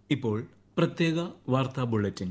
ഇപ്പോൾ പ്രത്യേക വാർത്താ ബുള്ളറ്റിൻ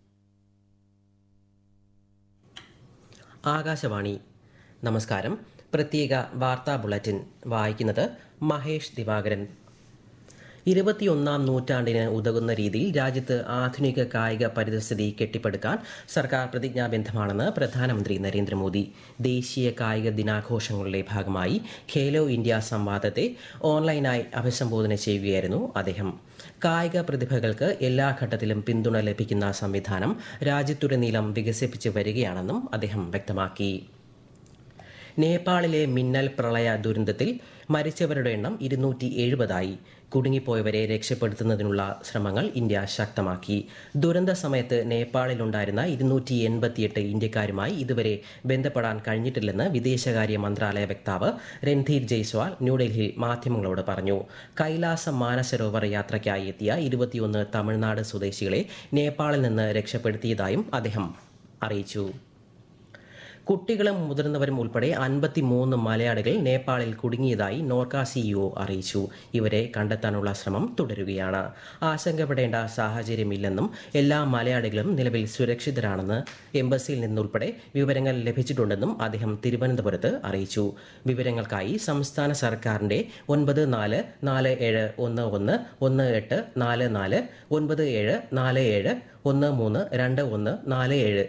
ആകാശവാണി നമസ്കാരം പ്രത്യേക വാർത്താ ബുള്ളറ്റിൻ വായിക്കുന്നത് മഹേഷ് ദിവാകരൻ ഇരുപത്തിയൊന്നാം നൂറ്റാണ്ടിന് ഉതകുന്ന രീതിയിൽ രാജ്യത്ത് ആധുനിക കായിക പരിതസ്ഥിതി കെട്ടിപ്പടുക്കാൻ സർക്കാർ പ്രതിജ്ഞാബദ്ധമാണെന്ന് പ്രധാനമന്ത്രി നരേന്ദ്രമോദി ദേശീയ കായിക ദിനാഘോഷങ്ങളുടെ ഭാഗമായി ഖേലോ ഇന്ത്യ സംവാദത്തെ ഓൺലൈനായി അഭിസംബോധന ചെയ്യുകയായിരുന്നു അദ്ദേഹം കായിക പ്രതിഭകൾക്ക് എല്ലാ ഘട്ടത്തിലും പിന്തുണ ലഭിക്കുന്ന സംവിധാനം രാജ്യത്തുടനീളം വികസിപ്പിച്ചു വരികയാണെന്നും അദ്ദേഹം വ്യക്തമാക്കി നേപ്പാളിലെ മിന്നൽ പ്രളയ ദുരന്തത്തിൽ മരിച്ചവരുടെ എണ്ണം ഇരുന്നൂറ്റി എഴുപതായി കുടുങ്ങിപ്പോയവരെ രക്ഷപ്പെടുത്തുന്നതിനുള്ള ശ്രമങ്ങൾ ഇന്ത്യ ശക്തമാക്കി ദുരന്ത സമയത്ത് നേപ്പാളിലുണ്ടായിരുന്ന ഇരുന്നൂറ്റി എൺപത്തിയെട്ട് ഇന്ത്യക്കാരുമായി ഇതുവരെ ബന്ധപ്പെടാൻ കഴിഞ്ഞിട്ടില്ലെന്ന് വിദേശകാര്യ മന്ത്രാലയ വക്താവ് രൺധീർ ജയ്സ്വാൾ ന്യൂഡൽഹിയിൽ മാധ്യമങ്ങളോട് പറഞ്ഞു കൈലാസ മാനസരോവർ യാത്രയ്ക്കായി എത്തിയ ഇരുപത്തിയൊന്ന് തമിഴ്നാട് സ്വദേശികളെ നേപ്പാളിൽ നിന്ന് രക്ഷപ്പെടുത്തിയതായും അദ്ദേഹം അറിയിച്ചു കുട്ടികളും മുതിർന്നവരും ഉൾപ്പെടെ അൻപത്തിമൂന്ന് മലയാളികൾ നേപ്പാളിൽ കുടുങ്ങിയതായി നോർക്ക സിഇഒ അറിയിച്ചു ഇവരെ കണ്ടെത്താനുള്ള ശ്രമം തുടരുകയാണ് ആശങ്കപ്പെടേണ്ട സാഹചര്യമില്ലെന്നും എല്ലാ മലയാളികളും നിലവിൽ സുരക്ഷിതരാണെന്ന് എംബസിയിൽ നിന്നുൾപ്പെടെ വിവരങ്ങൾ ലഭിച്ചിട്ടുണ്ടെന്നും അദ്ദേഹം തിരുവനന്തപുരത്ത് അറിയിച്ചു വിവരങ്ങൾക്കായി സംസ്ഥാന സർക്കാരിന്റെ ഒൻപത് നാല് നാല് ഏഴ് ഒന്ന് ഒന്ന് ഒന്ന് എട്ട് നാല് നാല് ഒൻപത് ഏഴ് നാല് ഏഴ് ഒന്ന് മൂന്ന് രണ്ട് ഒന്ന് നാല് ഏഴ്